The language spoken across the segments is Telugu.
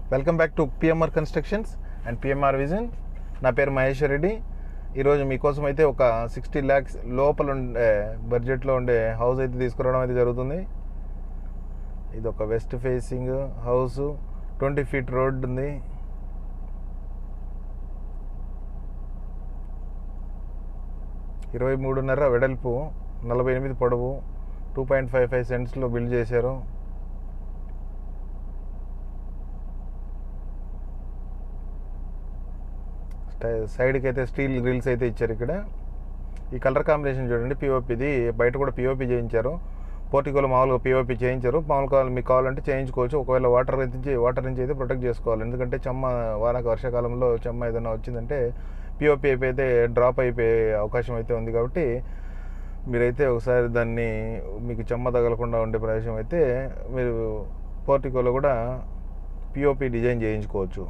welcome back to PMR constructions and PMR vision నా పేరు మహేశ్వర్ రెడ్డి ఈరోజు మీకోసం అయితే ఒక సిక్స్టీ ల్యాక్స్ లోపల ఉండే బడ్జెట్లో ఉండే హౌస్ అయితే తీసుకురావడం అయితే జరుగుతుంది ఇది ఒక west facing house twenty feet road ఉంది ఇరవై మూడున్నర వెడల్పు నలభై ఎనిమిది పొడవు టూ పాయింట్ ఫైవ్ ఫైవ్ సెంట్స్లో బిల్డ్ చేశారు స్టై- సైడ్కి అయితే స్టీల్ గ్రిల్స్ అయితే ఇచ్చారు ఇక్కడ ఈ కలర్ కాంబినేషన్ చూడండి పిఓపిది బయట కూడా పిఓపి చేయించారు పోర్టికోలో మామూలుగా పిఓపి చేయించారు మామూలుగా మీకు కావాలంటే చేయించుకోవచ్చు ఒకవేళ వాటర్ నుంచి వాటర్ నుంచి అయితే ప్రొటెక్ట్ చేసుకోవాలి ఎందుకంటే చెమ్మ వానక వర్షాకాలంలో చెమ్మ ఏదైనా వచ్చిందంటే పిఓపి అయిపోతే డ్రాప్ అయిపోయే అవకాశం అయితే ఉంది కాబట్టి మీరైతే ఒకసారి దాన్ని మీకు చెమ్మ తగలకుండా ఉండే ప్రదేశం అయితే మీరు పోర్టికోలో కూడా పిఓపి డిజైన్ చేయించుకోవచ్చు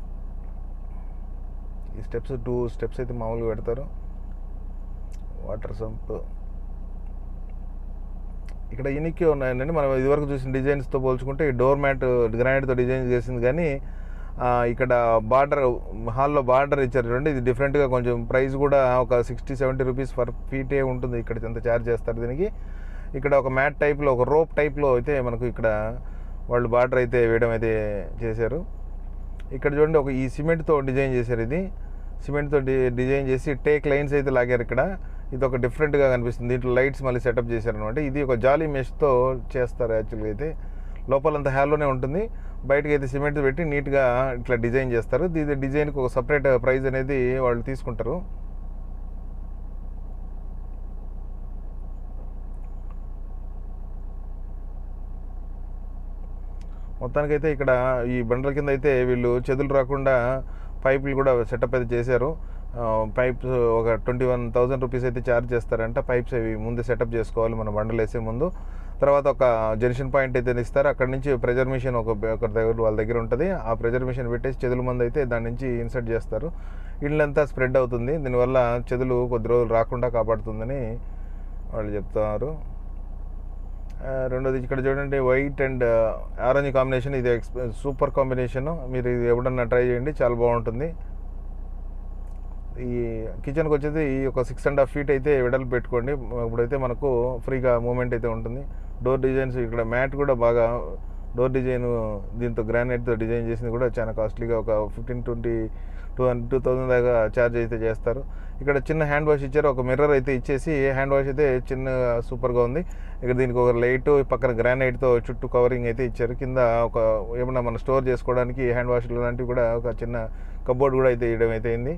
ఈ స్టెప్స్ టూ స్టెప్స్ అయితే మామూలుగా పెడతారు వాటర్ సంప్ ఇక్కడ యూనిక్ ఉన్నాయండి మనం ఇదివరకు చూసిన డిజైన్స్తో పోల్చుకుంటే ఈ డోర్ మ్యాట్ గ్రానైట్తో డిజైన్ చేసింది కానీ ఆ, ఇక్కడ బార్డర్ హాల్లో బార్డర్ ఇచ్చారు చూడండి ఇది డిఫరెంట్గా కొంచెం ప్రైస్ కూడా ఒక సిక్స్టీ సెవెంటీ రూపీస్ పర్ ఫీటే ఉంటుంది ఇక్కడ ఎంత ఛార్జ్ చేస్తారు దీనికి ఇక్కడ ఒక మ్యాట్ టైప్లో ఒక రోప్ టైప్లో అయితే మనకు ఇక్కడ వాళ్ళు బార్డర్ అయితే వేయడం అయితే చేశారు ఇక్కడ చూడండి ఒక ఈ సిమెంట్తో డిజైన్ చేశారు ఇది సిమెంట్తో డి డిజైన్ చేసి టేక్ లైన్స్ అయితే లాగారు ఇక్కడ ఇది ఒక డిఫరెంట్గా కనిపిస్తుంది దీంట్లో లైట్స్ మళ్ళీ సెటప్ చేశారు అనమాట ఇది ఒక జాలీ మెష్తో చేస్తారు యాక్చువల్గా అయితే లోపలంతా హ్యాలోనే ఉంటుంది బయటకి అయితే సిమెంట్ పెట్టి నీట్గా ఇట్లా డిజైన్ చేస్తారు ఇది డిజైన్కి ఒక సపరేట్ ప్రైస్ అనేది వాళ్ళు తీసుకుంటారు మొత్తానికైతే ఇక్కడ ఈ బండల కింద అయితే వీళ్ళు చెదులు రాకుండా పైపులు కూడా సెటప్ అయితే చేశారు పైప్స్ ఒక ట్వంటీ వన్ థౌజండ్ రూపీస్ అయితే ఛార్జ్ చేస్తారంట పైప్స్ అవి ముందే సెటప్ చేసుకోవాలి మన బండలు వేసే ముందు తర్వాత ఒక జంక్షన్ పాయింట్ అయితే ఇస్తారు అక్కడ నుంచి ప్రెజర్ మిషన్ ఒక ఒక దగ్గర వాళ్ళ దగ్గర ఉంటుంది ఆ ప్రెజర్ మిషన్ పెట్టేసి చెదుల మంది అయితే దాని నుంచి ఇన్సర్ట్ చేస్తారు ఇళ్ళంతా స్ప్రెడ్ అవుతుంది దీనివల్ల చెదులు కొద్ది రోజులు రాకుండా కాపాడుతుందని వాళ్ళు చెప్తున్నారు ఆ, రెండోది ఇక్కడ చూడండి వైట్ అండ్ ఆరెంజ్ కాంబినేషన్ ఇది ఎక్స్ సూపర్ కాంబినేషన్ మీరు ఇది ఎప్పుడన్నా ట్రై చేయండి చాలా బాగుంటుంది ఈ కిచెన్కి వచ్చేది ఈ ఒక సిక్స్ అండ్ హాఫ్ ఫీట్ అయితే వెడల్పు పెట్టుకోండి ఇప్పుడైతే మనకు ఫ్రీగా మూమెంట్ అయితే ఉంటుంది డోర్ డిజైన్స్ ఇక్కడ మ్యాట్ కూడా బాగా డోర్ డిజైన్ దీంతో గ్రానైట్తో డిజైన్ చేసింది కూడా చాలా కాస్ట్లీగా ఒక fifteen twenty two two thousand దాకా ఛార్జ్ అయితే చేస్తారు ఇక్కడ చిన్న హ్యాండ్ వాష్ ఇచ్చారు ఒక మిర్రర్ అయితే ఇచ్చేసి హ్యాండ్ వాష్ అయితే చిన్న సూపర్గా ఉంది ఇక్కడ దీనికి ఒక లైట్ పక్కన గ్రానైట్తో చుట్టూ కవరింగ్ అయితే ఇచ్చారు కింద ఒక ఏమన్నా మనం స్టోర్ చేసుకోవడానికి హ్యాండ్ వాష్ లాంటివి కూడా ఒక చిన్న కబోర్డ్ కూడా అయితే ఇవ్వడం అయితే అయింది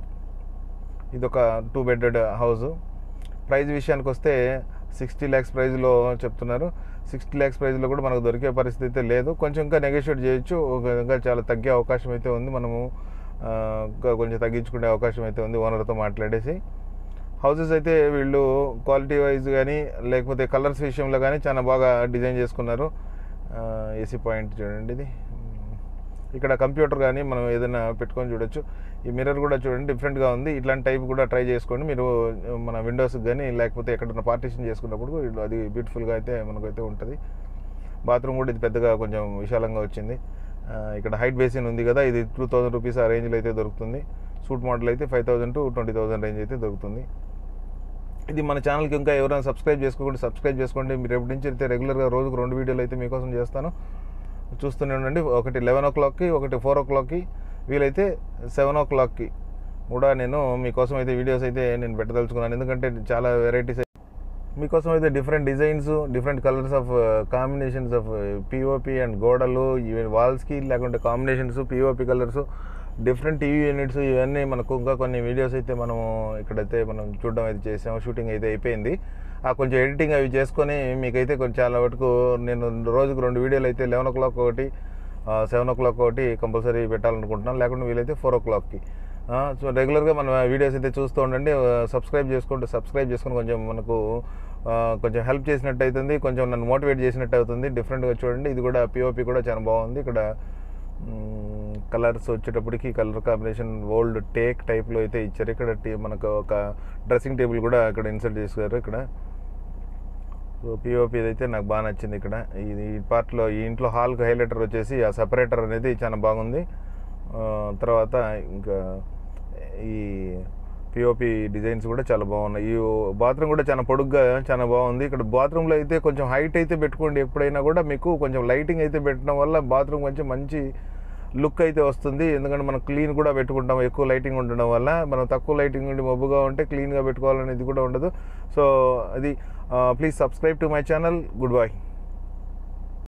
ఇది ఒక టూ బెడెడ్ హౌస్ ప్రైస్ విషయానికి వస్తే సిక్స్టీ ల్యాక్స్ ప్రైస్లో చెప్తున్నారు సిక్స్టీ ల్యాక్స్ ప్రైస్లో కూడా మనకు దొరికే పరిస్థితి అయితే లేదు కొంచెం ఇంకా నెగోషియేట్ చేయొచ్చు ఒక ఇంకా చాలా తగ్గే అవకాశం అయితే ఉంది మనము ఆ, ఇంకా కొంచెం తగ్గించుకునే అవకాశం అయితే ఉంది ఓనర్తో మాట్లాడేసి హౌసెస్ అయితే వీళ్ళు క్వాలిటీ వైజ్ కానీ లేకపోతే కలర్స్ విషయంలో కానీ చాలా బాగా డిజైన్ చేసుకున్నారు ఏసీ పాయింట్ చూడండి ఇది ఇక్కడ కంప్యూటర్ కానీ మనం ఏదైనా పెట్టుకొని చూడొచ్చు ఈ మిర్రర్ కూడా చూడండి డిఫరెంట్గా ఉంది ఇట్లాంటి టైప్ కూడా ట్రై చేసుకోండి మీరు మన విండోస్కి కానీ లేకపోతే ఎక్కడన్నా పార్టీషన్ చేసుకున్నప్పుడు ఇది- అది బ్యూటిఫుల్గా అయితే మనకైతే ఉంటుంది బాత్రూమ్ కూడా ఇది పెద్దగా కొంచెం విశాలంగా వచ్చింది ఆ, ఇక్కడ హైట్ బేసిన్ ఉంది కదా ఇది టూ థౌజండ్ రూపీస్ ఆ రేంజ్లో అయితే దొరుకుతుంది సూట్ మోడల్ అయితే five thousand to twenty thousand range అయితే దొరుకుతుంది ఇది మన ఛానల్కి ఇంకా ఎవరైనా సబ్స్క్రైబ్ చేసుకోకుండా సబ్స్క్రైబ్ చేసుకోండి మీరు ఎప్పటి నుంచి అయితే రెగ్యులర్గా రోజుకు రెండు వీడియోలు అయితే మీకోసం చేస్తాను చూస్తూనే ఉండండి ఒకటి లెవెన్ ఓ క్లాక్కి ఒకటి ఫోర్ ఓ క్లాక్కి వీలైతే సెవెన్ ఓ క్లాక్కి కూడా నేను మీకోసం అయితే వీడియోస్ అయితే నేను పెట్టదలుచుకున్నాను ఎందుకంటే చాలా వెరైటీస్ మీకోసం అయితే different designs different colours of combinations of POP and గోడలు ఈవెన్ వాల్స్కి లేకుంటే combinations POP colours different TV units ఇవన్నీ మనకు ఇంకా కొన్ని వీడియోస్ అయితే మనము ఇక్కడైతే మనం చూడడం అయితే చేసాము షూటింగ్ అయితే అయిపోయింది ఆ కొంచెం ఎడిటింగ్ అవి చేసుకొని మీకైతే కొంచెం చాలా వరకు నేను రోజుకు రెండు వీడియోలు అయితే లెవెన్ ఓ క్లాక్ ఒకటి సెవెన్ ఓ క్లాక్ ఒకటి కంపల్సరీ పెట్టాలనుకుంటున్నాను లేకుంటే వీలైతే ఫోర్ ఓ క్లాక్కి సో రెగ్యులర్గా మన వీడియోస్ అయితే చూస్తూ ఉండండి సబ్స్క్రైబ్ చేసుకుంటూ సబ్స్క్రైబ్ చేసుకొని కొంచెం మనకు ఆ, కొంచెం హెల్ప్ చేసినట్టు అవుతుంది కొంచెం నన్ను మోటివేట్ చేసినట్టు అవుతుంది డిఫరెంట్గా చూడండి ఇది కూడా పిఓపి కూడా చాలా బాగుంది ఇక్కడ కలర్స్ వచ్చేటప్పటికి కలర్ కాంబినేషన్ ఓల్డ్ టేక్ టైప్లో అయితే ఇచ్చారు ఇక్కడ టీ- మనకు ఒక డ్రెస్సింగ్ టేబుల్ కూడా ఇక్కడ ఇన్సర్ట్ చేశారు ఇక్కడ సో పిఓపి అయితే నాకు బాగా నచ్చింది ఇక్కడ ఇది ఈ పార్ట్లో ఈ ఇంట్లో హాల్కి హైలైటర్ వచ్చేసి ఆ సపరేటర్ అనేది చాలా బాగుంది ఆ, తర్వాత ఇంకా ఈ పిఓపి డిజైన్స్ కూడా చాలా బాగున్నాయి ఈ బాత్రూమ్ కూడా చాలా పొడుగ్గా చాలా బాగుంది ఇక్కడ బాత్రూంలో అయితే కొంచెం హైట్ అయితే పెట్టుకోండి ఎప్పుడైనా కూడా మీకు కొంచెం లైటింగ్ అయితే పెట్టడం వల్ల బాత్రూమ్ కొంచెం మంచి లుక్ అయితే వస్తుంది ఎందుకంటే మనం క్లీన్ కూడా పెట్టుకుంటాం ఎక్కువ లైటింగ్ ఉండడం వల్ల మనం తక్కువ లైటింగ్ ఉండి మబ్బుగా ఉంటే క్లీన్గా పెట్టుకోవాలనేది కూడా ఉండదు సో అది please subscribe to my channel good bye